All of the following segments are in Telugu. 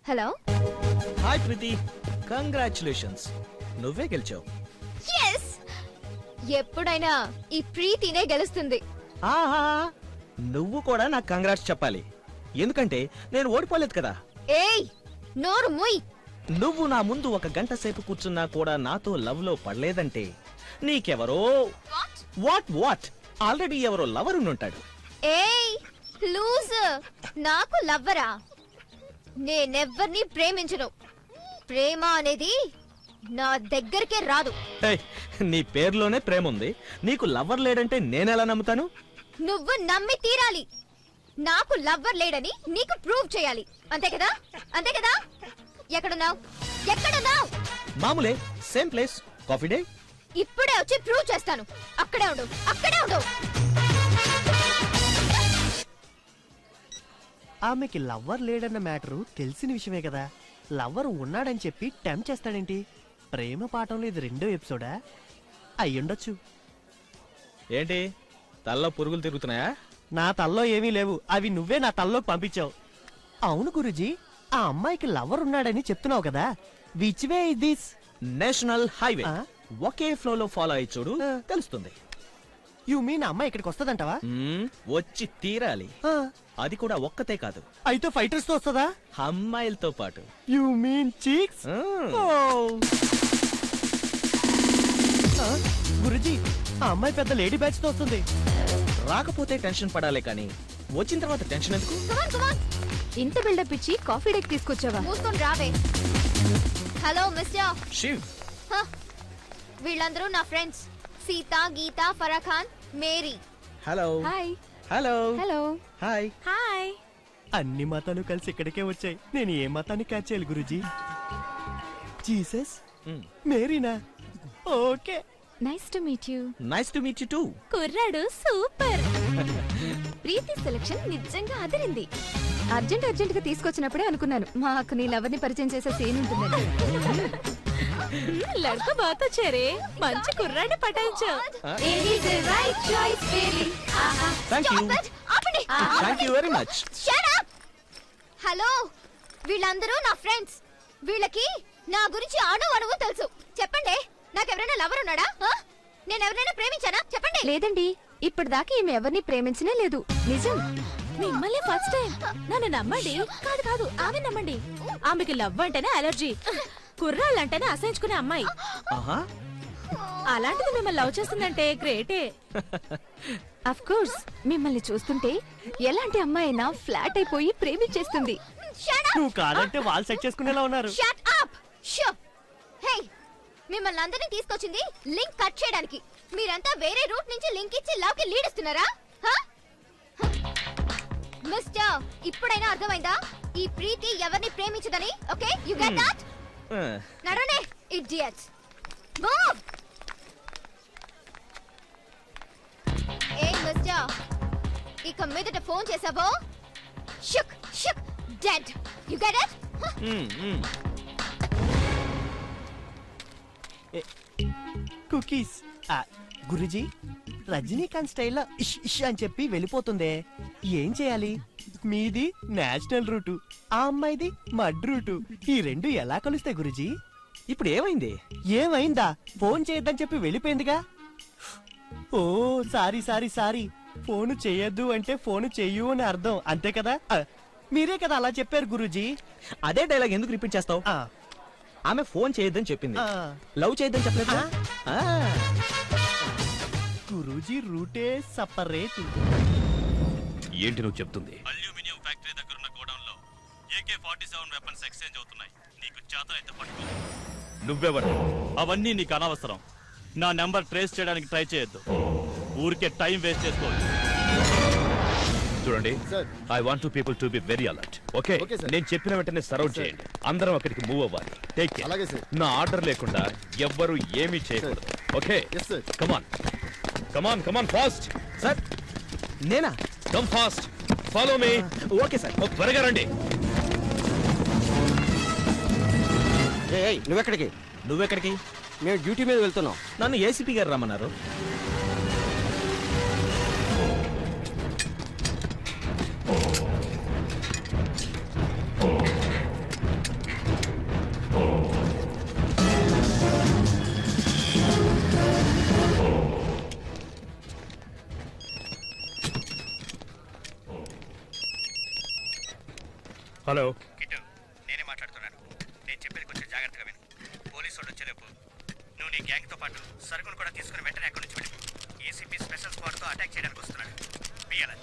హలో హాయ్ ప్రీతి కంగ్రాచులేషన్స్ నువ్వే గెలిచావు ఎస్ ఎప్పుడైనా ఈ ప్రీతినే గెలుస్తుంది ఆహా నువ్వు కూడా నాకు కంగ్రాట్స్ చెప్పాలి ఎందుకంటే నేను ఓడిపోలేదు కదా ఏయ్ నోరు ముయ్ నువ్వు నా ముందు ఒక గంట సేపు కూర్చున్నా కూడా నాతో లవ్ లో పడలేదంటే నీకెవరో వాట్ వాట్ ఆల్రెడీ ఎవరో లవర్ ఉంటాడు ఏయ్ లూజ్ నాకు లవ్వరా నేనెవ్వరిని ప్రేమించను ప్రేమ అనేది నా దగ్గరికే రాదు హే, నీ పేరులోనే ప్రేమ ఉంది నీకు లవర్ లేడంటే నేనెలా నమ్ముతాను నువ్వు నమ్మి తీరాలి నాకు లవ్వర్ లేడని నీకు ప్రూవ్ చేయాలి అంతే కదా అంతే కదా ఎక్కడున్నావు ఎక్కడున్నావు మామూలే సేమ్ ప్లేస్ కాఫీ డే ఇప్పుడే వచ్చి ప్రూవ్ చేస్తాను అక్కడే ఉండు అక్కడే ఉండు ఆమెకి లవ్వర్ లేడన్న మ్యాటరు తెలిసిన విషయమే కదా లవ్వర్ ఉన్నాడని చెప్పి టెంప్ చేస్తాడేంటి ప్రేమ పాఠంలో ఇది రెండో ఎపిసోడా అయ్యుండొచ్చు ఏంటి తల్లో పురుగులు తిరుగుతున్నాయా నా తల్లో ఏమీ లేవు అవి నువ్వే నా తల్లోకి పంపించావు అవును గురుజీ ఆ అమ్మాయికి లవ్వర్ ఉన్నాడని చెప్తున్నావు కదా which way is this national highway ఆ? ఒకే ఫ్లో లో ఫాలో అయ్యి చూడు ఆ. తెలుస్తుంది యు మీన్ అమ్మాయి ఇక్కడికి వస్తుందంటవా మ్మ్, వచ్చి తీరాలి అది కూడా ఒక్కతే కాదు అయితే ఫైటర్స్ తో వస్తుందా అమ్మాయిలతో పాటు యు మీన్ చీక్స్ మ్మ్. గురుజీ ఆ అమ్మాయి పెద్ద లేడీ బ్యాచ్ తో వస్తుంది రాకపోతే టెన్షన్ పడాలి కానీ వచ్చిన తర్వాత టెన్షన్ ఎందుకు కమాన్ కమాన్ ఇంత బిల్డప్ ఇచ్చి కాఫీ డేక్ తీసుకొచ్చావా మూసుకొని రావే హలో మిస్టర్ శివ్ హ, వీళ్ళందరూ నా friends Sita Geeta Farah Khan Mary hello hi hello hello hi hi అన్ని మతాలు కలిసి ఇక్కడికే వచ్చాయి నేను ఏ మతాన్ని క్యాచ్ చేయాలి గురుజీ జీసస్ మ్మ్. మేరీనా okay nice to meet you nice to meet you too కుర్రాడు సూపర్ ప్రీతి సెలక్షన్ నిజంగా అదిరింది అర్జెంట్ అర్జెంట్ గా తీసుకొచ్చినప్పుడే అనుకున్నాను మాకు నీ లవర్ని పరిచయం చేసే సీన్ ఉంటుందని లడ్క బాత చేరే మంచి కుర్రాడిని పటాయించావు థ్యాంక్ యూ ఆపండి thank you very much Shut up! Hello వీళ్ళందరూ నా ఫ్రెండ్స్ వీళ్ళకి నా గురించి అణు అణువు తెలుసు చెప్పండి నాకెవరైనా లవర్ ఉన్నాడా ఆ? నేను ఎవరైనా ప్రేమించానా చెప్పండి లేదండి ఇప్పటిదాకా ఈమె ఎవరిని ప్రేమించనే లేదు నిజం మిమ్మల్ని ఫస్ట్ టైం నన్ను నమ్మండి కాదు కాదు ఆమె నమ్మండి ఆమెకి లవ్ అంటేనే అలర్జీ కుర్రాళ్ళంటేనే అసహించుకునే అమ్మాయి ఆహా అలాంటిది మిమ్మల్ని లవ్ చేస్తుందంటే గ్రేటే అఫ్ కోర్స్ మిమ్మల్ని చూస్తుంటే ఎలాంటి అమ్మాయి అయినా ఫ్లాట్ అయిపోయి ప్రేమించేస్తుంది షట్ అప్ నువ్వు కాదంటే వాళ్ళు సెట్ చేసుకునేలా ఉన్నారు షట్ అప్ షో హే మిమ్మల్ని అందరినీ తీసుకొచ్చింది లింక్ కట్ చేయడానికి మీరంతా వేరే రూట్ నుంచి లింక్ ఇచ్చి లవ్ కి లీడ్ ఇస్తున్నారా మిస్టర్ ఇప్పుడైనా అర్థమైందా ఈ ప్రీతి ఎవరిని ప్రేమించదని ఓకే యు గెట్ దట్ నడవనే ఇడియట్స్ మూవ్ ఏ మిస్టర్ ఇక మీదట ఫోన్ చేసావో షుక్ షుక్ dead you get it cookies Guruji Rajinikanth స్టైల్లో ఇష్ ఇష్ అని చెప్పి వెళ్ళిపోతుందే ఏం చేయాలి మీది నేషనల్ రూటు ఆ అమ్మాయిది మడ్ రూటు ఈ రెండు ఎలా కలుస్తాయి గురుజీ ఇప్పుడు ఏమైంది ఏమైందా ఫోన్ చేయొద్దని చెప్పి వెళ్ళిపోయిందిగా ఓ సారీ సారీ సారీ ఫోను చేయొద్దు అంటే ఫోను చెయ్యు అని అర్థం అంతే కదా ఆ, మీరే కదా అలా చెప్పారు గురుజీ అదే డైలాగ్ ఎందుకు రిపీట్ చేస్తావు ఆ, ఆమె ఫోన్ చేయొద్దని చెప్పింది ఆ. లవ్ చేయొద్దని చెప్పలేదు కదా? ఆ. గురూజీ రూటే సపరేట్ ఏంటి నువ్వు చెప్తుంది అల్యూమినియం ఫ్యాక్టరీ దగ్గర ఉన్న గోడౌన్ లో AK forty seven weapons exchange అవుతున్నాయి నీకు చేత అయితే పట్టుకో నువ్వెవరు అవన్నీ నీకు అనవసరం నా నెంబర్ ట్రేస్ చేయడానికి ట్రై చేయొద్దు ఊరికే టైం వేస్ట్ చేసుకోవద్దు చూడండి I want to people to be very alert okay నేను చెప్పిన వెంటనే సరౌండ్ చేయండి అందరం అక్కడికి మూవ్ అవ్వాలి టేక్ కేర్ నా ఆర్డర్ లేకుండా ఎవ్వరు ఏమీ చేయకూడదు okay come on come on come on fast sir నేనా come fast follow me okay sir త్వరగా రండి నువ్వెక్కడికి నువ్వెక్కడికి మేము డ్యూటీ మీద వెళ్తున్నాం నన్ను ఏసీపీ గారు రమ్మన్నారు హలో కిట్టు నేనే మాట్లాడుతున్నాను నేను చెప్పేది కొంచెం జాగ్రత్తగా విను పోలీసు వాళ్ళు వచ్చేలోపు నువ్వు నీ గ్యాంగ్ తో పాటు సరుకును కూడా తీసుకుని వెంటనే అక్కడి నుంచి వెళ్ళి ఏసీపీ స్పెషల్ స్క్వాడ్ తో అటాక్ చేయడానికి వస్తున్నాడు Be alert.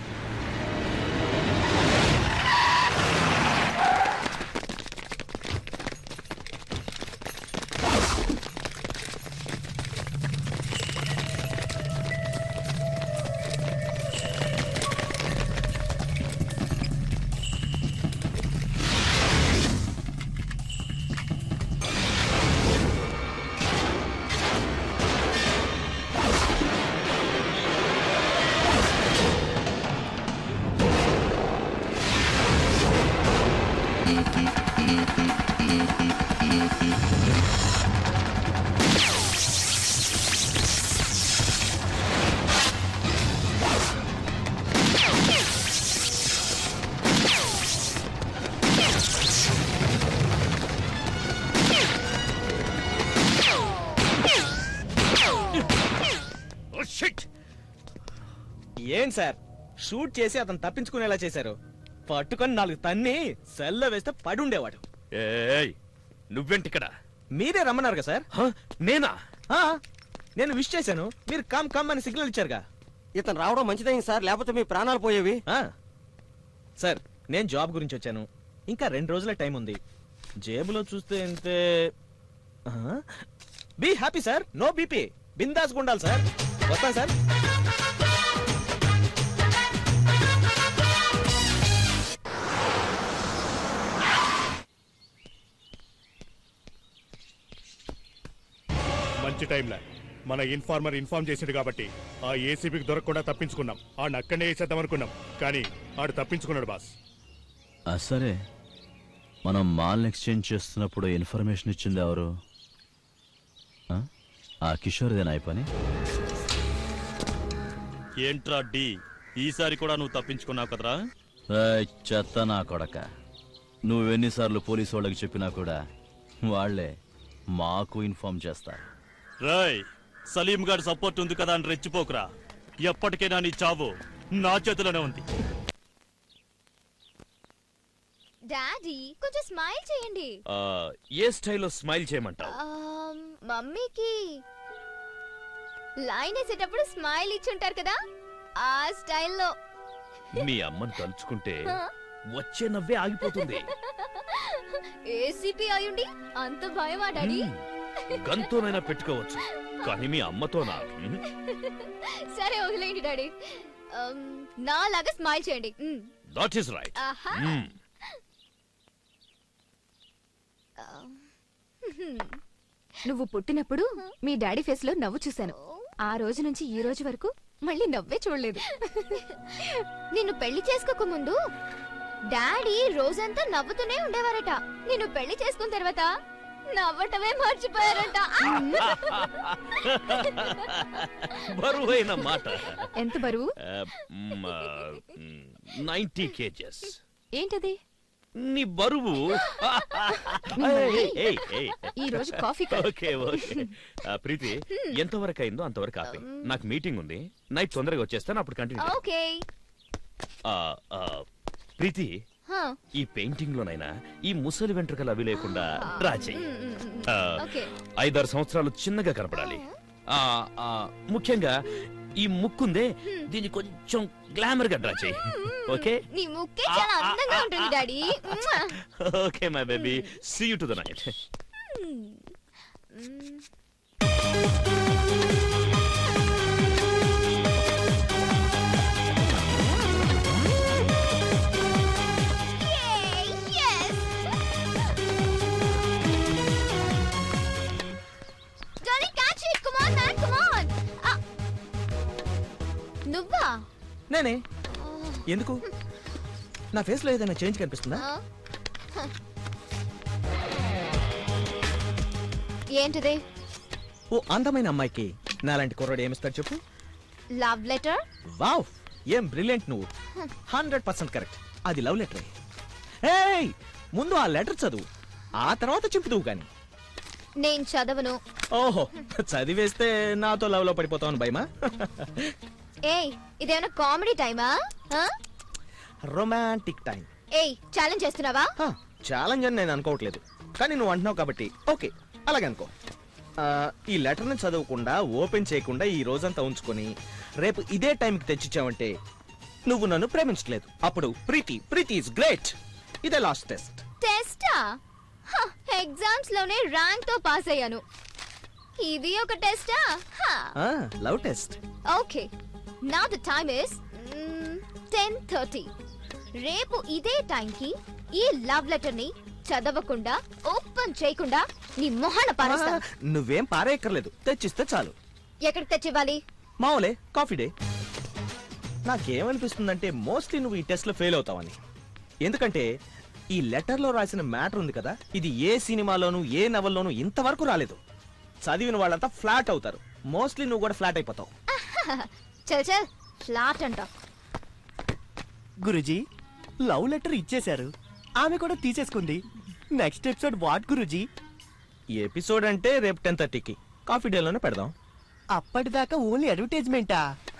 ఏం సార్ షూట్ చేసి అతను తప్పించుకునేలా చేశారు పట్టుకొని నాలుగు తన్ని సెల్లో వేస్తే పడి ఉండేవాడు ఏయ్ నువ్వేంటిక్కడ మీరే రమ్మన్నారు కదా సార్ హ? నేనా ఆ, నేను విష్ చేశాను మీరు కమ్ కమ్ అని సిగ్నల్ ఇచ్చారుగా ఇతను రావడం మంచిదైంది సార్ లేకపోతే మీ ప్రాణాలు పోయేవి ఆ, సార్ నేను జాబ్ గురించి వచ్చాను ఇంకా రెండు రోజుల టైం ఉంది జేబులో చూస్తే ఇంతే be happy sir no BP బిందాస్ గుండాలి సార్ వస్తాను సార్ మంచి టైంలా మన ఇన్ఫార్మర్ ఇన్ఫార్మ్ చేసాడు కాబట్టి ఆ ఏసీబీకి దొరకకుండా తప్పించుకున్నాం ఆడిని అక్కడనే వేసేద్దాం అనుకున్నాం కానీ ఆడు తప్పించుకున్నాడు బాస్ ఆ, సరే మనం మాల్ ఎక్స్చేంజ్ చేస్తున్నప్పుడు ఇన్ఫర్మేషన్ ఇచ్చింది ఎవరు ఆ? ఆ కిషోర్దేనా ఈ పని ఏంట్రా డి ఈసారి కూడా నువ్వు తప్పించుకున్నావు కదరా ఏయ్, చెత్త నా కొడక నువ్వెన్నిసార్లు పోలీసు వాళ్ళకి చెప్పినా కూడా వాళ్ళే మాకు ఇన్ఫార్మ్ చేస్తారు రాయ్ సలీం గారి సపోర్ట్ ఉంది కదా అని రెచ్చిపోకురా ఎప్పటికైనా నీ చావు నా చేతిలోనే ఉంది డాడీ కొంచెం స్మైల్ చేయండి ఆ, ఏ స్టైల్లో స్మైల్ చేయమంటావు ఆమ్, మమ్మీకి లైన్ వేసేటప్పుడు స్మైల్ ఇచ్చుంటారు కదా ఆ స్టైల్లో మీ అమ్మని తలుచుకుంటే వచ్చే నవ్వే ఆగిపోతుంది ఏసీపీ అయ్యుండి అంత భయమా డాడీ గంతోనైనా పెట్టుకోవచ్చు కానీ మీ అమ్మతోనా ఉమ్. సరే వదిలేయండి డాడీ ఆమ్, నాలాగా స్మైల్ చేయండి మ్. దట్ ఈస్ రైట్ ఆహా నువ్వు పుట్టినప్పుడు మీ డాడీ ఫేస్ లో నవ్వు చూశాను ఆ రోజు నుంచి ఈ రోజు వరకు మళ్ళీ నవ్వే చూడలేదు నిన్ను పెళ్లి చేసుకోక ముందు డాడీ రోజంతా నవ్వుతూనే ఉండేవారట నిన్ను పెళ్లి చేసుకున్న తర్వాత నవ్వటమే మర్చిపోయారట బరువైన మాట ఎంత బరువు నైన్టీ కేజెస్ ఏంటది నీ బరువు మిమ్మల్ని ఏయ్, ఏయ్. ఈ రోజు కాఫీ కాదు. ఓకే ఓకే ఆ, ప్రీతి ఎంతవరకు అయిందో అంతవరకు ఆపే నాకు మీటింగ్ ఉంది నైట్ తొందరగా వచ్చేస్తాను అప్పుడు కంటిన్యూ ఓకే ప్రీతి హా, ఈ పెయింటింగ్ లోనైనా ఈ ముసలి వెంట్రుకలు అవి లేకుండా డ్రా చెయ్యి ఆ, ఓకే ఐదారు సంవత్సరాలు చిన్నగా కనపడాలి ఆ, ఆ, ముఖ్యంగా ఈ ముక్కుందే దీన్ని కొంచెం గ్లామర్ గా డ్రా చెయ్యి ఓకే నీ ముక్కే చాలా అందంగా ఉంటుంది డాడీ మ్వా. Okay my baby see you to the night Yay, yes! Johnny, catch it! Come on, man, come on! Ah. నువ్వా నేనే ఎందుకు నా ఫేస్ లో ఏదైనా చేంజ్ కనిపిస్తుందా ఆ? ఏంటిది ఓ అందమైన అమ్మాయికి నాలాంటి కుర్రాడు ఏమిస్తాడు చెప్పు లవ్ లెటర్ వావ్ ఏం బ్రిలియంట్ నువ్వు హండ్రెడ్ పర్సెంట్ కరెక్ట్ అది లవ్ లెటర్ ఏయ్ ముందు ఆ లెటర్ చదువు ఆ తర్వాత చింపుదువు గాని నేను చదవను ఓహో చదివేస్తే నాతో లవ్ లో పడిపోతావని భయమా ఏయ్ ఇదేమైనా కామెడీ టైమా రొమాంటిక్ టైం ఏయ్ ఛాలెంజ్ చేస్తున్నావా ఛాలెంజ్ అని నేను అనుకోవట్లేదు కానీ నువ్వు అంటున్నావు కాబట్టి ఓకే అలాగే అనుకో ఆ, ఈ లెటర్ని చదవకుండా ఓపెన్ చేయకుండా ఈ రోజంతా ఉంచుకొని రేపు ఇదే టైంకి తెచ్చిచ్చావంటే నువ్వు నన్ను ప్రేమించలేదు అప్పుడు ప్రీతి ప్రీతి ఇస్ గ్రేట్ ఇదే లాస్ట్ టెస్ట్ టెస్టా ఎగ్జామ్స్ లోనే ర్యాంక్ తో పాస్ అయ్యాను ఇది ఒక టెస్టా లవ్ టెస్ట్ ఓకే నా the time is ten thirty రేపు ఇదే టైంకి ఈ లవ్ లెటర్ ని చదవకుండా ఓపెన్ చేయకుండా నీ మొహన పారేస్తా నువ్వేం పారేయక్కర్లేదు తెచ్చిస్తే చాలు ఎక్కడికి తెచ్చివ్వాలి మామూలే కాఫీ డే నాకేమనిపిస్తుందంటే మోస్ట్లీ నువ్వు ఈ టెస్ట్ లో ఫెయిల్ అవుతావని ఎందుకంటే ఈ లెటర్ లో రాసిన మ్యాటర్ ఉంది కదా ఇది ఏ సినిమాలోను ఏ నవల్లోనూ ఇంతవరకు రాలేదు చదివిన వాళ్ళంతా ఫ్లాట్ అవుతారు మోస్ట్లీ నువ్వు కూడా ఫ్లాట్ అయిపోతావు చల్ చల్ ఫ్లాట్ అంట గురుజీ లవ్ లెటర్ ఇచ్చేశారు ఆమె కూడా తీసేసుకుంది నెక్స్ట్ ఎపిసోడ్ వాట్ గురుజీ ఈ ఎపిసోడ్ అంటే రేపు టెన్ థర్టీకి కాఫీ డేలోనే పెడదాం అప్పటిదాకా ఓన్లీ అడ్వర్టైజ్మెంటా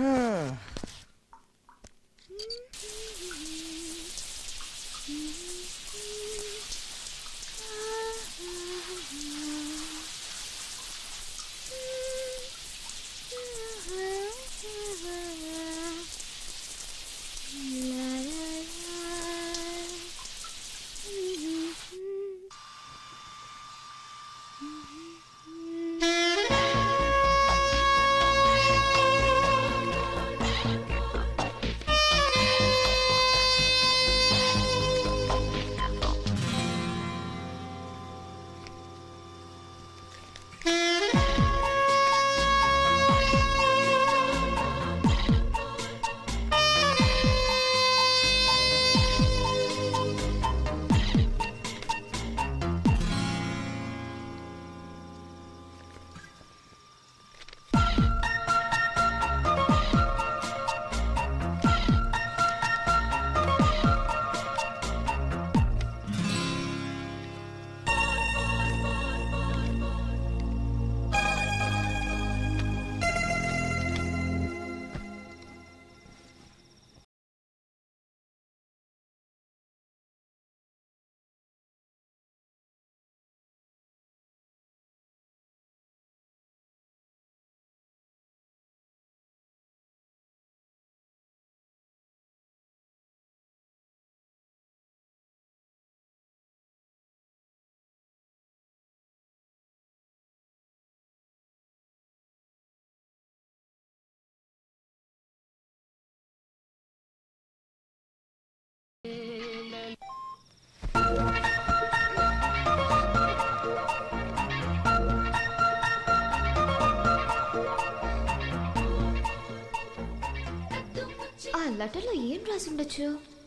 ఆ లెటర్లో ఏం రాసి ఉండొచ్చు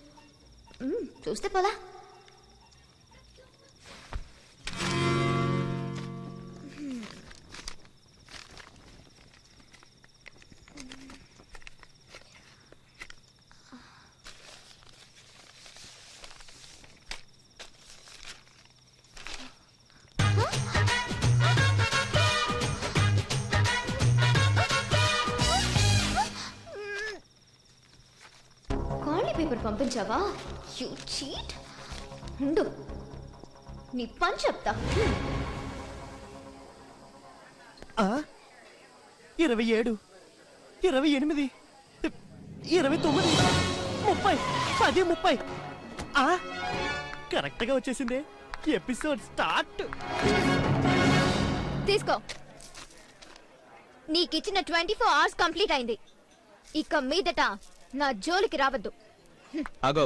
మ్మ్, చూస్తే పోలా కాలనీ పేపర్ పంపించావా యూ చీట్ ఉండు నీ పని చెప్తా ఆ? ఇరవై ఏడు ఇరవై ఎనిమిది ఇరవై తొమ్మిది ముప్పై పది ముప్పై ఆ కరెక్ట్ గా వచ్చేసిందే ఎపిసోడ్ స్టార్ట్ తీసుకో నీకిచ్చిన ట్వంటీ ఫోర్ అవర్స్ కంప్లీట్ అయింది ఇక మీదట నా జోలికి రావద్దు అగో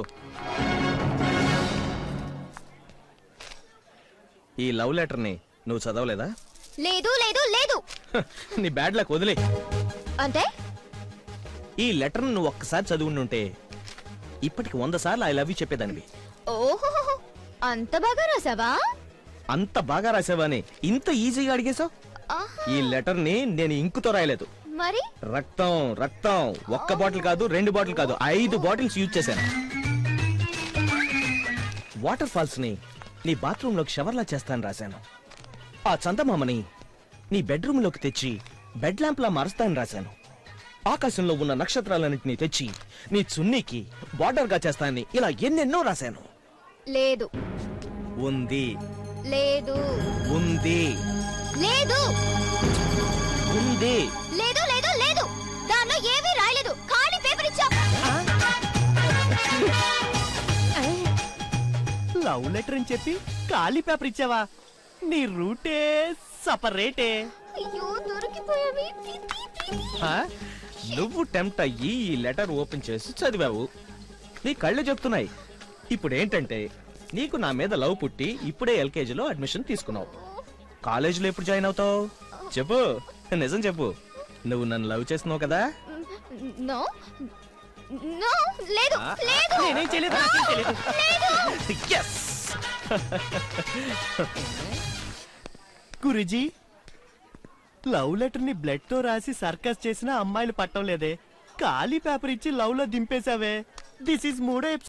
ఈ లవ్ లెటర్ని నువ్వు చదవలేదా లేదు లేదు లేదు హ, నీ బ్యాడ్ లక్ వదిలే అంటే ఈ లెటర్ని నువ్వు ఒక్కసారి చదువుంటే ఇప్పటికి వంద సార్లు ఐ లవ్ యూ చెప్పేదానివి ఓహో అంత బాగా రాసావా అంత బాగా రాసావని ఇంత ఈజీగా అడిగేశావు ఆహా, ఈ లెటర్ని నేను ఇంకుతో రాయలేదు మరి రక్తం రక్తం ఒక్క బాటిల్ కాదు రెండు బాటిల్ కాదు ఐదు బాటిల్స్ యూజ్ చేశాను వాటర్ ఫాల్స్ ని నీ బాత్రూమ్ లోకి షవర్లా చేస్తాను రాశాను ఆ చందమామని నీ బెడ్రూమ్ లోకి తెచ్చి బెడ్ ల్యాంప్ లా మారుస్తాను రాశాను ఆకాశంలో ఉన్న నక్షత్రాలన్నింటినీ తెచ్చి నీ చున్నీకి బార్డర్ గా చేస్తానని ఇలా ఎన్నెన్నో రాశాను లేదు ఉంది లేదు ఉంది లేదు ఉంది లేదు లేదు లేదు దానిలో ఏమీ రాయలేదు ఖాళీ పేపర్ ఇచ్చా లవ్ లెటర్ అని చెప్పి ఖాళీ పేపర్ ఇచ్చావా నీ రూటే సపరేటే అయ్యో దొరికిపోయావి హా? నువ్వు టెంప్ట్ అయ్యి ఈ లెటర్ ఓపెన్ చేసి చదివావు నీ కళ్ళు చెప్తున్నాయి ఇప్పుడు ఏంటంటే నీకు నా మీద లవ్ పుట్టి ఇప్పుడే ఎల్కేజీలో అడ్మిషన్ తీసుకున్నావు కాలేజీలో ఎప్పుడు జాయిన్ అవుతావు చెప్పు నిజం చెప్పు నువ్వు నన్ను లవ్ చేస్తున్నావు కదా నో నో లేదు లేదు నేనేం చేయలేదు నాకేం చేయలేదు ఎస్ గురుజీ లవ్ లెటర్ ని బ్లడ్ తో రాసి సర్కస్ చేసిన అమ్మాయిలు పట్టం లేదే ఖాళీ పేపర్ ఇచ్చి లవ్ లో దింపేశావే దిస్ ఈస్ మూడో